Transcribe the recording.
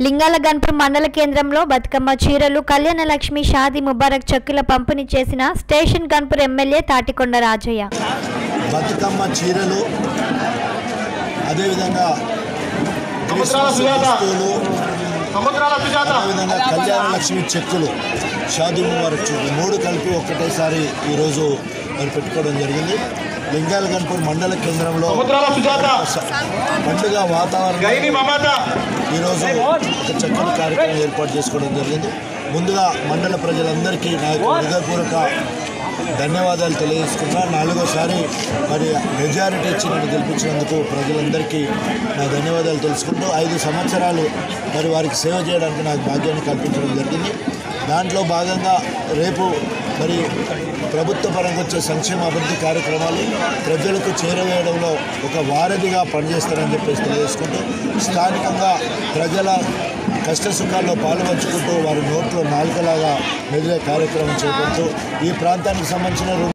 లింగాల గన్పూర్ మండల కేంద్రంలో బతుకమ్మ చీరలు కళ్యాణ లక్ష్మి షాదీ ముబారక్ చెక్కుల పంపిణీ చేసిన స్టేషన్ గన్పూర్ ఎమ్మెల్యే తాటికొండ రాజయ్య బతుకమ్మ చీరలు అదేవిధంగా సముద్రాల క్రిస్మస్ సుజాత. వస్తువులు సముద్రాల సుజాత అదేవిధంగా కళ్యాణ లక్ష్మి చెక్కులు షాదీ ముబారక్ చెక్కులు మూడు కలిపి ఒక్కటేసారి ఈరోజు మరి పెట్టుకోవడం జరిగింది లింగాల గన్పూర్ మండల కేంద్రంలో సముద్రాల సుజాత స- పండుగ వాతావరణం గైని మమత ఈరోజు ఒక చక్కని కార్యక్రమం ఏర్పాటు చేసుకోవడం జరిగింది ముందుగా మండల ప్రజలందరికీ నా యొక్క హృదయపూర్వక ధన్యవాదాలు తెలియజేసుకున్నా నాలుగోసారి మరి మెజారిటీ ఇచ్చి నన్ను గెలిపించినందుకు ప్రజలందరికీ నా ధన్యవాదాలు తెలుసుకుంటూ ఐదు సంవత్సరాలు మరి వారికి సేవ చేయడానికి నాకు భాగ్యాన్ని కల్పించడం జరిగింది దాంట్లో భాగంగా రేపు మరి ప్రభుత్వ పరంగా వచ్చే సంక్షేమ అభివృద్ధి కార్యక్రమాలు ప్రజలకు చేరవేయడంలో ఒక వారధిగా పనిచేస్తారని చెప్పేసి తెలియజేసుకుంటూ స్థానికంగా ప్రజల కష్ట సుఖాల్లో పాల్పంచుకుంటూ వారి నోట్లో నాలుకలాగా మెదిలే కార్యక్రమం చేపడుతూ ఈ ప్రాంతానికి సంబంధించిన